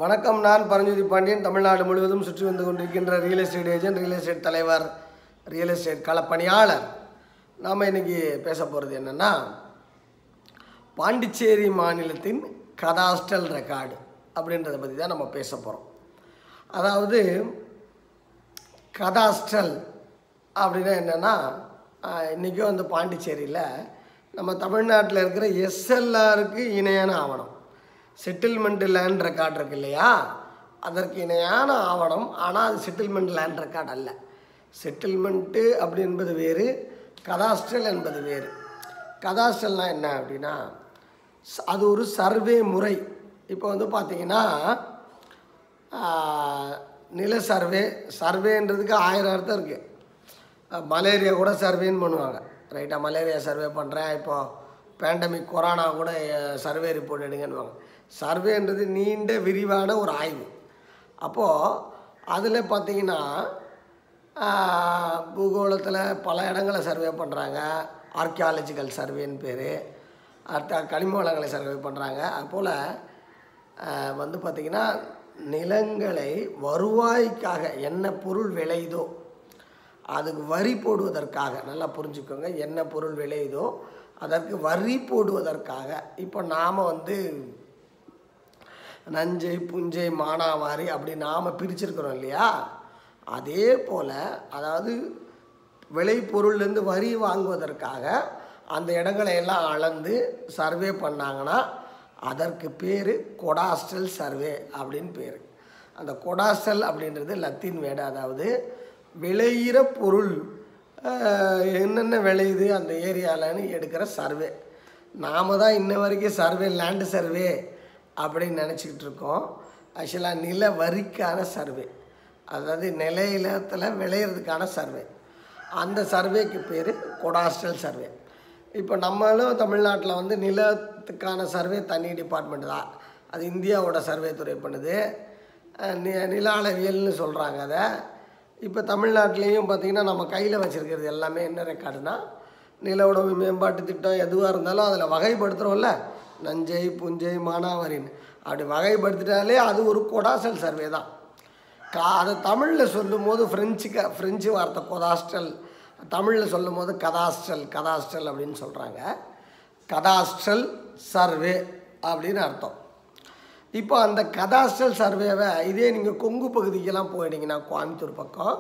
வணக்கம் நான் பரஞ்சோதி பாண்டியன் தமிழ்நாடு முழுவதும் சுற்றி வந்து கொண்டிருக்கின்ற real estate agent real estate தலைவர் ரியல் எஸ்டேட் களப்பணியாளர் நாம் இன்னைக்கு பேச போகிறது என்னென்னா பாண்டிச்சேரி மாநிலத்தின் கதாஸ்டல் ரெக்கார்டு அப்படின்றத பற்றி தான் நம்ம பேச போகிறோம் அதாவது கதாஸ்டல் அப்படின்னா என்னென்னா இன்றைக்கும் வந்து பாண்டிச்சேரியில் நம்ம தமிழ்நாட்டில் இருக்கிற எஸ்எல்ஆருக்கு இணையான ஆவணம் செட்டில்மெண்ட் லேண்ட் ரெக்கார்ட் இருக்கு இல்லையா அதற்கு இணையான ஆவணம் ஆனால் அது செட்டில்மெண்ட் லேண்ட் ரெக்கார்ட் அல்ல செட்டில்மெண்ட்டு அப்படி என்பது வேறு கதாஸ்டல் என்பது வேறு கதாஸ்டல்னா என்ன அப்படின்னா ச- அது ஒரு சர்வே முறை இப்போ வந்து பார்த்தீங்கன்னா ஆஹ், நில சர்வே சர்வேன்றதுக்கு ஆயிரம் அர்த்தம் இருக்குது மலேரியா கூட சர்வேன்னு பண்ணுவாங்க ரைட்டா மலேரியா சர்வே பண்ணுறேன் இப்போ பேண்டமிக் கொரோனா கூட சர்வே ரிப்போர்ட் எடுங்கன்னுவாங்க சர்வேன்றது நீண்ட விரிவான ஒரு ஆய்வு அப்போது அதில் பார்த்தீங்கன்னா பூகோளத்தில் பல இடங்களை சர்வே பண்ணுறாங்க ஆர்கியாலஜிக்கல் சர்வேன்னு பேர் அடுத்த கனிம வளங்களை சர்வே பண்ணுறாங்க அதுபோல் வந்து பார்த்திங்கன்னா நிலங்களை வருவாய்க்காக என்ன பொருள் விளையுதோ அதுக்கு வரி போடுவதற்காக நல்லா புரிஞ்சுக்கோங்க என்ன பொருள் விளையுதோ அதற்கு வரி போடுவதற்காக இப்போ நாம் வந்து நஞ்சை புஞ்சை மானாவாரி அப்படி நாம் பிரிச்சிருக்கிறோம் இல்லையா அதே போல் அதாவது விளைபொருள்லேருந்து வரி வாங்குவதற்காக அந்த இடங்களை எல்லாம் அளந்து சர்வே பண்ணாங்கன்னா அதற்கு பேர் கொடாஸ்டல் சர்வே அப்படின்னு பேர் அந்த கொடாஸ்டல் அப்படின்றது லத்தீன் வேர்டு அதாவது விளையிற பொருள் அஹ், என்னென்ன விளையுது அந்த ஏரியாலன்னு எடுக்கிற சர்வே நாம தான் இன்ன வரைக்கும் சர்வே லேண்டு சர்வே அப்படின்னு நினச்சிக்கிட்டு இருக்கோம் ஆக்சுவலாக நில வரிக்கான சர்வே அதாவது நிலையிலத்தில் விளையிறதுக்கான சர்வே அந்த சர்வேக்கு பேர் கொடாஸ்டல் சர்வே இப்போ நம்மளும் தமிழ்நாட்டில் வந்து நிலத்துக்கான சர்வே தனி டிபார்ட்மெண்ட் தான் அது இந்தியாவோட சர்வே துறை பண்ணுது அஹ் நி- நில அளவியல்னு சொல்கிறாங்க அதை இப்போ தமிழ்நாட்டிலையும் பார்த்திங்கன்னா நம்ம கையில் வச்சுருக்கிறது எல்லாமே என்ன ரெக்கார்டுனா நில உணவு மேம்பாட்டு திட்டம் எதுவாக இருந்தாலும் அதில் வகைப்படுத்துகிறோம்ல நஞ்சை புஞ்சை மானாவாரின்னு அப்படி வகைப்படுத்திட்டாலே அது ஒரு கொடாசல் சர்வே தான் கா அதை தமிழில் சொல்லும் போது ஃப்ரெஞ்சுக்க ஃப்ரெஞ்சு வார்த்தை கொதாஸ்டல் தமிழில் சொல்லும் போது கதாஸ்டல் கதாஸ்டல் அப்படின்னு சொல்கிறாங்க கதாஸ்டல் சர்வே அப்படின்னு அர்த்தம் இப்போ அந்த கதாஸ்டல் சர்வேவை இதே நீங்கள் கொங்கு பகுதிக்கெல்லாம் போயிட்டீங்கன்னா கோயம்புத்தூர் பக்கம்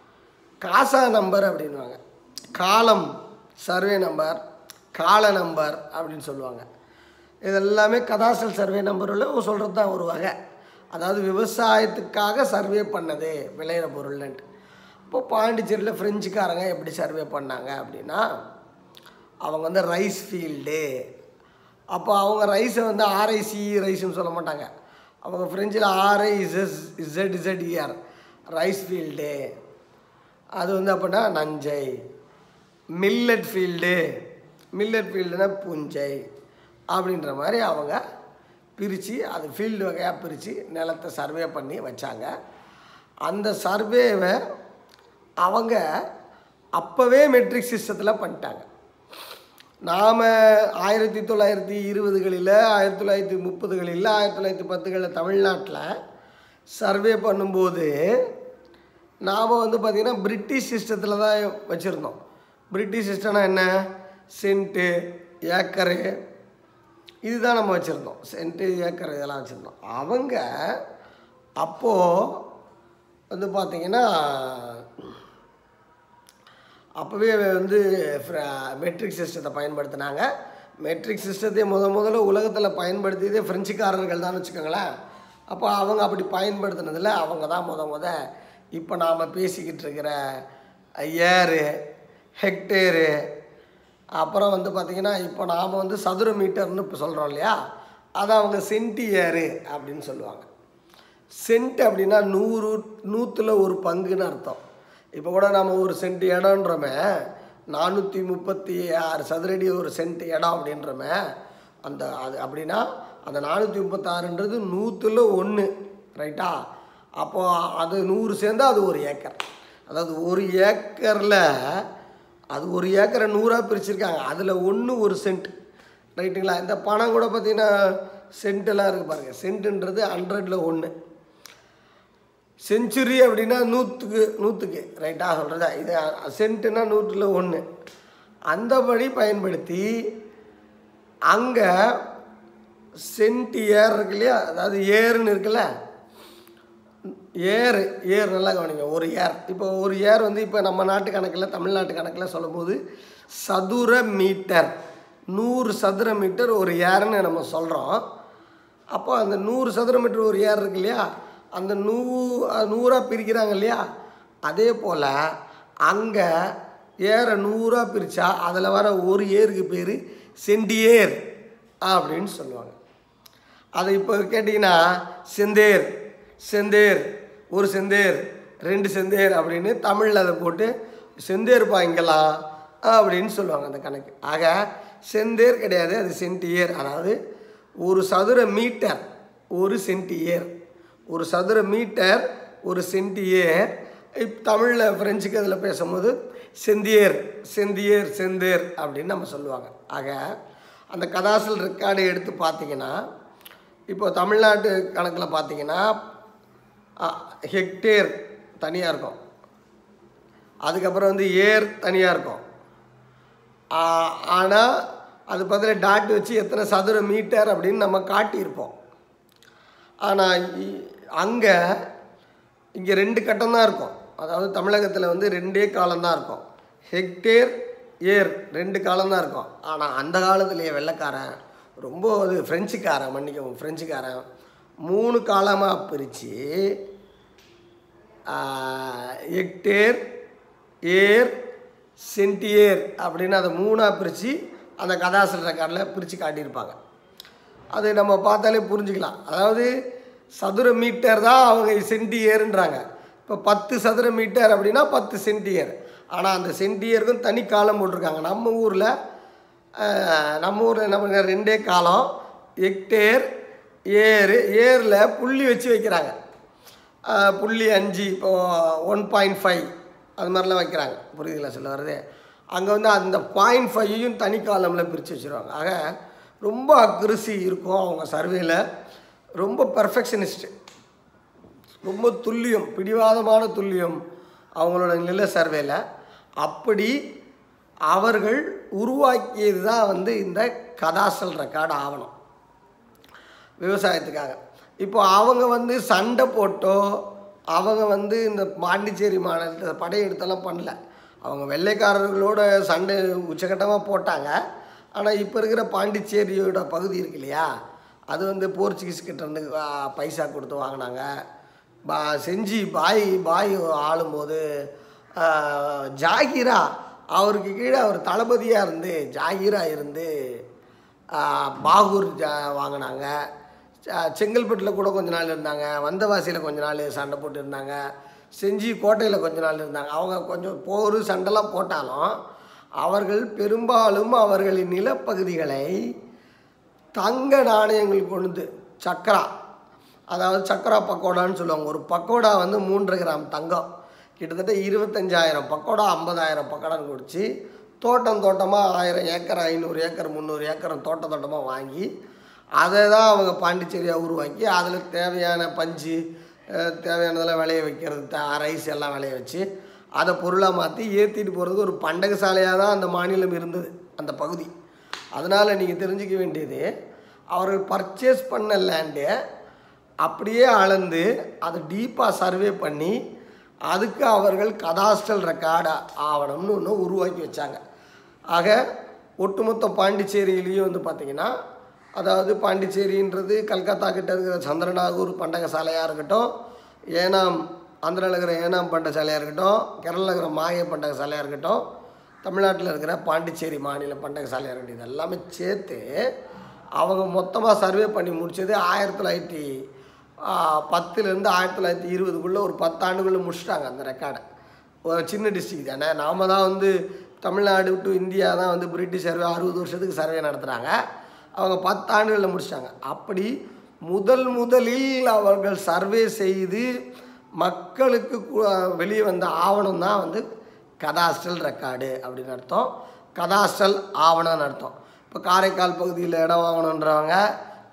காசா நம்பர் அப்படின்வாங்க காலம் சர்வே நம்பர் கால நம்பர் அப்படின்னு சொல்லுவாங்க இதெல்லாமே கதாஸ்டல் சர்வே நம்பரில் சொல்கிறது தான் ஒரு வகை அதாவது விவசாயத்துக்காக சர்வே பண்ணது விளையிற பொருள்ன்ட்டு இப்போ பாண்டிச்சேரியில் ஃப்ரெஞ்சுக்காரங்க எப்படி சர்வே பண்ணாங்க அப்படின்னா அவங்க வந்து ரைஸ் ஃபீல்டு அப்போ அவங்க ரைஸை வந்து ஆர்ஐசி ரைஸ்னு சொல்ல மாட்டாங்க அவங்க ஃப்ரெஞ்சில் ஆர்ஐ இசஸ் இசட் இசட்இஆர் ரைஸ் ஃபீல்டு அது வந்து அப்படின்னா நஞ்சை மில்லட் ஃபீல்டு மில்லட் ஃபீல்டுனா புஞ்சை அப்படின்ற மாதிரி அவங்க பிரித்து அது ஃபீல்டு வகையாக பிரித்து நிலத்தை சர்வே பண்ணி வச்சாங்க அந்த சர்வேவை அவங்க அப்போவே மெட்ரிக் சிஸ்டத்தில் பண்ணிட்டாங்க நாம் ஆயிரத்தி தொள்ளாயிரத்தி இருபதுகளில் ஆயிரத்தி தொள்ளாயிரத்தி முப்பதுகளில் ஆயிரத்தி தொள்ளாயிரத்தி பத்துகளில் தமிழ்நாட்டில் சர்வே பண்ணும்போது நாம் வந்து பார்த்திங்கன்னா பிரிட்டிஷ் சிஸ்டத்தில் தான் வச்சுருந்தோம் பிரிட்டிஷ் சிஸ்டம்னா என்ன சென்ட்டு ஏக்கரு இதுதான் நம்ம வச்சுருந்தோம் சென்ட்டு ஏக்கர் இதெல்லாம் வச்சுருந்தோம் அவங்க அப்போது வந்து பார்த்திங்கன்னா அப்போவே வந்து மெட்ரிக் சிஸ்டத்தை பயன்படுத்தினாங்க மெட்ரிக் சிஸ்டத்தை முத முதல்ல உலகத்தில் பயன்படுத்தியதே ஃப்ரெஞ்சுக்காரர்கள் தான் வச்சுக்கோங்களேன் அப்போ அவங்க அப்படி பயன்படுத்தினதில் அவங்க தான் முத முத இப்போ நாம் பேசிக்கிட்டு இருக்கிற ஏரு ஹெக்டேரு அப்புறம் வந்து பார்த்திங்கன்னா இப்போ நாம் வந்து சதுர மீட்டர்னு இப்போ சொல்கிறோம் இல்லையா அதை அவங்க சென்டியரு அப்படின்னு சொல்லுவாங்க சென்ட் அப்படின்னா நூறு நூற்றில் ஒரு பங்குன்னு அர்த்தம் இப்போ கூட நம்ம ஒரு சென்ட் இடம்ன்றோமே நானூற்றி முப்பத்தி ஆறு சதுரடி ஒரு சென்ட் இடம் அப்படின்றோமே அந்த அது அப்படின்னா அந்த நானூற்றி முப்பத்தாறுன்றது நூற்றில் ஒன்று ரைட்டா அப்போது அது நூறு சேர்ந்தா அது ஒரு ஏக்கர் அதாவது ஒரு ஏக்கரில் அது ஒரு ஏக்கரை நூறாக பிரிச்சிருக்காங்க அதில் ஒன்று ஒரு சென்ட் ரைட்டுங்களா இந்த பணம் கூட பார்த்தீங்கன்னா சென்ட்டெல்லாம் இருக்குது பாருங்கள் சென்ட்டுன்றது ஹண்ட்ரடில் ஒன்று செஞ்சுரி அப்படின்னா நூற்றுக்கு நூற்றுக்கு ரைட்டாக சொல்கிறதா இது சென்ட்டுனா நூற்றில் ஒன்று அந்தபடி பயன்படுத்தி அங்கே சென்ட் ஏர் இருக்கு இல்லையா அதாவது ஏருன்னு இருக்குல்ல ஏர் ஏர் நல்லா கவனிங்க ஒரு ஏர் இப்போ ஒரு ஏர் வந்து இப்போ நம்ம நாட்டு கணக்கில் தமிழ்நாட்டு கணக்கில் சொல்லும்போது சதுர மீட்டர் நூறு சதுர மீட்டர் ஒரு ஏர்னு நம்ம சொல்கிறோம் அப்போ அந்த நூறு சதுர மீட்டர் ஒரு ஏர் இருக்கு இல்லையா அந்த நூ நூறாக பிரிக்கிறாங்க இல்லையா அதே போல் அங்கே ஏரை நூறாக பிரித்தா அதில் வர ஒரு ஏருக்கு பேர் செண்டியேர் அப்படின்னு சொல்லுவாங்க அதை இப்போ கேட்டிங்கன்னா செந்தேர் செந்தேர் ஒரு செந்தேர் ரெண்டு செந்தேர் அப்படின்னு தமிழில் அதை போட்டு செந்தேர்ப்பா இங்கெல்லாம் அப்படின்னு சொல்லுவாங்க அந்த கணக்கு ஆக செந்தேர் கிடையாது அது சென்டியேர் அதாவது ஒரு சதுர மீட்டர் ஒரு சென்டியேர் ஒரு சதுர மீட்டர் ஒரு சென்டியேர் இப் தமிழில் ஃப்ரெஞ்சுக்கு அதில் பேசும்போது செந்தியேர் செந்தியேர் செந்தேர் அப்படின்னு நம்ம சொல்லுவாங்க ஆக அந்த கதாசல் ரெக்கார்டை எடுத்து பார்த்தீங்கன்னா இப்போ தமிழ்நாட்டு கணக்கில் பார்த்தீங்கன்னா ஹெக்டேர் தனியாக இருக்கும் அதுக்கப்புறம் வந்து ஏர் தனியாக இருக்கும் ஆனால் அது பதில் டாட் வச்சு எத்தனை சதுர மீட்டர் அப்படின்னு நம்ம காட்டியிருப்போம் ஆனால் அங்கே இங்கே ரெண்டு கட்டம் தான் இருக்கும் அதாவது தமிழகத்தில் வந்து ரெண்டே காலம்தான் இருக்கும் ஹெக்டேர் ஏர் ரெண்டு காலம் தான் இருக்கும் ஆனால் அந்த காலத்துலேயே வெள்ளைக்காரன் ரொம்ப அது ஃப்ரெஞ்சுக்காரன் மன்னிக்கவும் ஃப்ரெஞ்சுக்காரன் மூணு காலமாக பிரித்து ஹெக்டேர் ஏர் சென்டியேர் அப்படின்னு அதை மூணாக பிரித்து அந்த கதாசல் ரெக்கார்டில் பிரித்து காட்டியிருப்பாங்க அது நம்ம பார்த்தாலே புரிஞ்சுக்கலாம் அதாவது சதுர மீட்டர் தான் அவங்க சென்டியேருன்றாங்க இப்போ பத்து சதுர மீட்டர் அப்படின்னா பத்து சென்டியர் ஆனால் அந்த சென்டியருக்கும் தனி காலம் போட்டிருக்காங்க நம்ம ஊரில் நம்ம ஊரில் என்ன பண்ணுற ரெண்டே காலம் ஹெக்டேர் ஏர் ஏரில் புள்ளி வச்சு வைக்கிறாங்க ஆஹ் புள்ளி அஞ்சு இப்போ ஒன் பாயிண்ட் ஃபைவ் அது மாதிரிலாம் வைக்கிறாங்க புரியுதுங்களா சொல்ல வருது அங்கே வந்து அந்த பாயிண்ட் ஃபைவையும் தனி காலமில் பிரித்து வச்சுருவாங்க ஆக ரொம்ப அக்ரிசி இருக்கும் அவங்க சர்வேல ரொம்ப பர்ஃபெக்ஷனிஸ்ட்டு ரொம்ப துல்லியம் பிடிவாதமான துல்லியம் அவங்களோட நில சர்வேல அப்படி அவர்கள் உருவாக்கியது தான் வந்து இந்த கதாசல் ரெக்கார்டு ஆவணம் விவசாயத்துக்காக இப்போ அவங்க வந்து சண்டை போட்டோ அவங்க வந்து இந்த பாண்டிச்சேரி மாநிலத்தை படையெடுத்தெல்லாம் பண்ணல அவங்க வெள்ளைக்காரர்களோட சண்டை உச்சகட்டமாக போட்டாங்க ஆனால் இப்போ இருக்கிற பாண்டிச்சேரியோட பகுதி இருக்கு இல்லையா அது வந்து போர்ச்சுகீஸ் கிட்ட இருந்து ஆ, பைசா கொடுத்து வாங்கினாங்க பா செஞ்சி பாய் பாய் ஆளும்போது ஆ, ஜாகிரா அவருக்கு கீழே அவர் தளபதியாக இருந்து ஜாகிரா இருந்து ஆ, பாகூர் ஜா வாங்கினாங்க ச- செங்கல்பட்டில் கூட கொஞ்ச நாள் இருந்தாங்க வந்தவாசியில் கொஞ்ச நாள் சண்டை போட்டு இருந்தாங்க செஞ்சி கோட்டையில் கொஞ்ச நாள் இருந்தாங்க அவங்க கொஞ்சம் போர் சண்டைலாம் போட்டாலும் அவர்கள் பெரும்பாலும் அவர்களின் நிலப்பகுதிகளை தங்க நாணயங்கள் கொண்டு சக்கரா அதாவது சக்கரா பக்கோடான்னு சொல்லுவாங்க ஒரு பக்கோடா வந்து மூன்று கிராம் தங்கம் கிட்டத்தட்ட இருபத்தஞ்சாயிரம் பக்கோடா ஐம்பதாயிரம் பக்கோடான்னு குடிச்சு தோட்டம் தோட்டமாக ஆயிரம் ஏக்கர் ஐநூறு ஏக்கர் முந்நூறு ஏக்கர் தோட்ட தோட்டமாக வாங்கி அதை தான் அவங்க பாண்டிச்சேரியாக உருவாக்கி அதில் தேவையான பஞ்சு அஹ், தேவையானதெல்லாம் விளைய வைக்கிறது த ரைஸ் எல்லாம் விளைய வச்சு அதை பொருளாக மாற்றி ஏற்றிட்டு போகிறதுக்கு ஒரு பண்டக சாலையாக தான் அந்த மாநிலம் இருந்தது அந்த பகுதி அதனால் நீங்கள் தெரிஞ்சுக்க வேண்டியது அவர்கள் பர்ச்சேஸ் பண்ண லேண்டை அப்படியே அளந்து அதை டீப்பாக சர்வே பண்ணி அதுக்கு அவர்கள் கதாஸ்டல் ரெக்கார்டு ஆவணம்னு ஒன்று உருவாக்கி வச்சாங்க ஆக ஒட்டுமொத்த பாண்டிச்சேரியிலையும் வந்து பார்த்திங்கன்னா அதாவது பாண்டிச்சேரின்றது கல்கத்தா கிட்ட இருக்கிற சந்திரநாகூர் பண்டக சாலையாக இருக்கட்டும் ஏனாம் ஆந்திராவில் இருக்கிற ஏனாம் பண்ட சாலையாக இருக்கட்டும் கேரளாவில் இருக்கிற மாய பண்டக சாலையாக இருக்கட்டும் தமிழ்நாட்டில் இருக்கிற பாண்டிச்சேரி மாநில பண்டக சாலையாக இருக்கட்டும் இது எல்லாமே சேர்த்து அவங்க மொத்தமாக சர்வே பண்ணி முடிச்சது ஆயிரத்தி தொள்ளாயிரத்தி பத்துலேருந்து ஆயிரத்தி தொள்ளாயிரத்தி இருபதுக்குள்ளே ஒரு பத்தாண்டுக்குள்ளே முடிச்சிட்டாங்க அந்த ரெக்கார்டை ஒரு சின்ன டிஸ்ட்ரிக் தானே நாம தான் வந்து தமிழ்நாடு டு இந்தியா தான் வந்து பிரிட்டிஷ் சர்வே அறுபது வருஷத்துக்கு சர்வே நடத்துகிறாங்க அவங்க பத்து ஆண்டுகளில் முடிச்சிட்டாங்க அப்படி முதல் முதலில் அவர்கள் சர்வே செய்து மக்களுக்கு கு- வெளியே வந்த ஆவணம் தான் வந்து கதாஸ்டல் ரெக்கார்டு அப்படின்னு அர்த்தம் கதாஸ்டல் ஆவணம்னு அர்த்தம் இப்போ காரைக்கால் பகுதியில் இடம் வாங்கணுன்றவங்க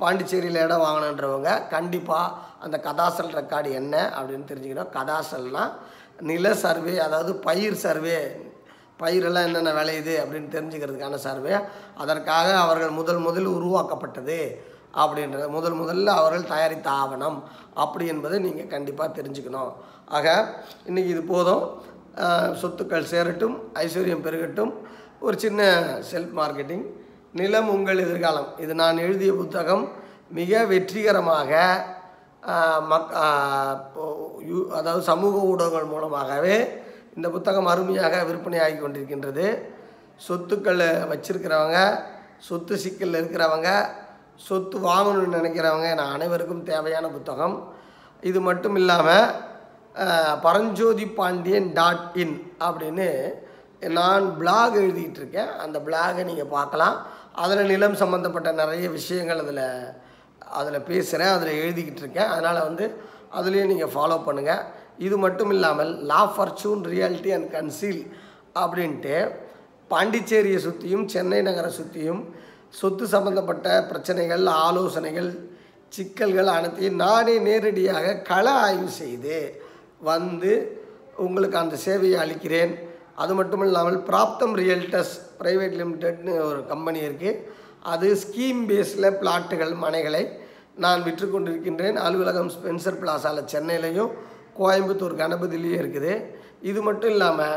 பாண்டிச்சேரியில் இடம் வாங்கணுன்றவங்க கண்டிப்பாக அந்த கதாசல் ரெக்கார்டு என்ன அப்படின்னு தெரிஞ்சுக்கணும் கதாசல்னால் நில சர்வே அதாவது பயிர் சர்வே பயிரெல்லாம் என்னென்ன விளையுது அப்படின்னு தெரிஞ்சுக்கிறதுக்கான சர்வே அதற்காக அவர்கள் முதல் முதல் உருவாக்கப்பட்டது அப்படின்றது முதல் முதல்ல அவர்கள் தயாரித்த ஆவணம் அப்படி என்பதை நீங்கள் கண்டிப்பாக தெரிஞ்சுக்கணும் ஆக இன்றைக்கி இது போதும் ஆஹ் சொத்துக்கள் சேரட்டும் ஐஸ்வர்யம் பெருகட்டும் ஒரு சின்ன செல்ஃப் மார்க்கெட்டிங் நிலம் உங்கள் எதிர்காலம் இது நான் எழுதிய புத்தகம் மிக வெற்றிகரமாக ஆஹ் மக் ஆஹ் இப்போ- யூ- அதாவது சமூக ஊடகங்கள் மூலமாகவே இந்த புத்தகம் அருமையாக விற்பனையாகி கொண்டிருக்கின்றது சொத்துக்களை வச்சிருக்கிறவங்க சொத்து சிக்கலில் இருக்கிறவங்க சொத்து வாங்கணும்னு நினைக்கிறவங்க நான் அனைவருக்கும் தேவையான புத்தகம் இது மட்டும் இல்லாமல் பரஞ்சோதி பாண்டியன் டாட் இன் அப்படின்னு நான் பிளாக் எழுதிட்டு இருக்கேன் அந்த பிளாகை நீங்கள் பார்க்கலாம் அதில் நிலம் சம்மந்தப்பட்ட நிறைய விஷயங்கள் அதில் அதில் பேசுகிறேன் அதில் எழுதிக்கிட்டு இருக்கேன் அதனால் வந்து அதுலேயும் நீங்கள் ஃபாலோ பண்ணுங்கள் இது மட்டும் இல்லாமல் லா ஃபர்ச்சூன் ரியாலிட்டி அண்ட் கன்சீல் அப்படின்ட்டு பாண்டிச்சேரியை சுற்றியும் சென்னை நகரை சுற்றியும் சொத்து சம்பந்தப்பட்ட பிரச்சனைகள் ஆலோசனைகள் சிக்கல்கள் அனைத்தையும் நானே நேரடியாக கள ஆய்வு செய்து வந்து உங்களுக்கு அந்த சேவையை அளிக்கிறேன் அது மட்டும் இல்லாமல் பிராப்தம் ரியல்டர்ஸ் பிரைவேட் லிமிடெட்னு ஒரு கம்பெனி இருக்குது அது ஸ்கீம் பேஸில் பிளாட்டுகள் மனைகளை நான் விற்று கொண்டிருக்கின்றேன் அலுவலகம் ஸ்பென்சர் பிளாசாவில் சென்னையிலையும் கோயம்புத்தூர் கணபதியிலையும் இருக்குது இது மட்டும் இல்லாமல்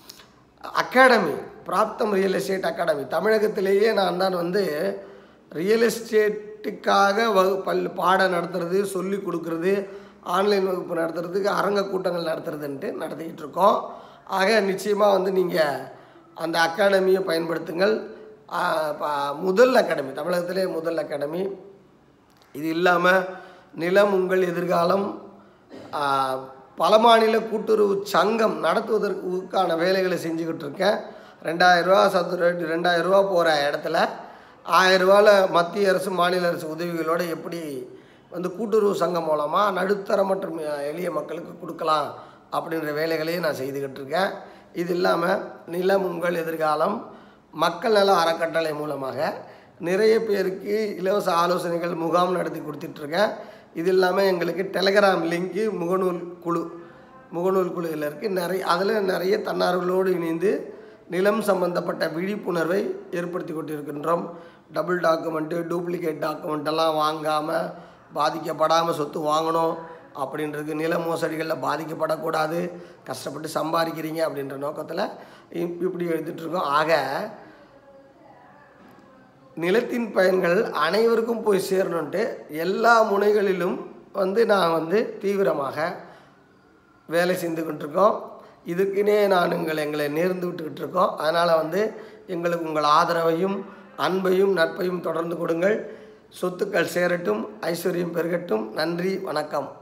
அகாடமி பிராப்தம் ரியல் எஸ்டேட் அகாடமி தமிழகத்திலேயே நான் தான் வந்து ரியல் எஸ்டேட்டுக்காக வகு பல் பாடம் நடத்துறது சொல்லி கொடுக்குறது ஆன்லைன் வகுப்பு நடத்துறதுக்கு அரங்க கூட்டங்கள் நடத்துறதுன்ட்டு நடத்திக்கிட்டு இருக்கோம் ஆக நிச்சயமாக வந்து நீங்கள் அந்த அகாடமியை பயன்படுத்துங்கள் ஆ, ப- முதல் அகாடமி தமிழகத்திலே முதல் அகாடமி இது இல்லாமல் நிலம் உங்கள் எதிர்காலம் ஆ, பல மாநில கூட்டுறவு சங்கம் நடத்துவதற்கான வேலைகளை செஞ்சுக்கிட்டு இருக்கேன் ரெண்டாயிரரூவா சதுர அடி ரெண்டாயிரரூவா போகிற இடத்துல ஆயிரரூவாவில் மத்திய அரசு மாநில அரசு உதவிகளோடு எப்படி வந்து கூட்டுறவு சங்கம் மூலமாக நடுத்தர மற்றும் எளிய மக்களுக்கு கொடுக்கலாம் அப்படின்ற வேலைகளையும் நான் செய்துக்கிட்டு இருக்கேன் இது இல்லாமல் நிலம் உங்கள் எதிர்காலம் மக்கள் நல அறக்கட்டளை மூலமாக நிறைய பேருக்கு இலவச ஆலோசனைகள் முகாம் நடத்தி கொடுத்துட்ருக்கேன் இது இல்லாமல் எங்களுக்கு டெலகிராம் லிங்க்கு முகநூல் குழு முகநூல் குழுவில் இருக்குது நிறைய அதில் நிறைய தன்னார்வலோடு இணைந்து நிலம் சம்பந்தப்பட்ட விழிப்புணர்வை ஏற்படுத்தி கொண்டிருக்கின்றோம் டபுள் டாக்குமெண்ட்டு டூப்ளிகேட் டாக்குமெண்ட் எல்லாம் வாங்காமல் பாதிக்கப்படாமல் சொத்து வாங்கணும் அப்படின்றது நில மோசடிகளில் பாதிக்கப்படக்கூடாது கஷ்டப்பட்டு சம்பாதிக்கிறீங்க அப்படின்ற நோக்கத்தில் இப்- இப்படி எழுதிட்டு இருக்கோம் ஆக நிலத்தின் பயன்கள் அனைவருக்கும் போய் சேரணுன்ட்டு எல்லா முனைகளிலும் வந்து நான் வந்து தீவிரமாக வேலை செஞ்சு கொண்டிருக்கோம் இதுக்குன்னே நான் எங்களை எங்களை நேர்ந்து விட்டுக்கிட்டு இருக்கோம் அதனால் வந்து எங்களுக்கு உங்கள் ஆதரவையும் அன்பையும் நட்பையும் தொடர்ந்து கொடுங்கள் சொத்துக்கள் சேரட்டும் ஐஸ்வர்யம் பெருகட்டும் நன்றி வணக்கம்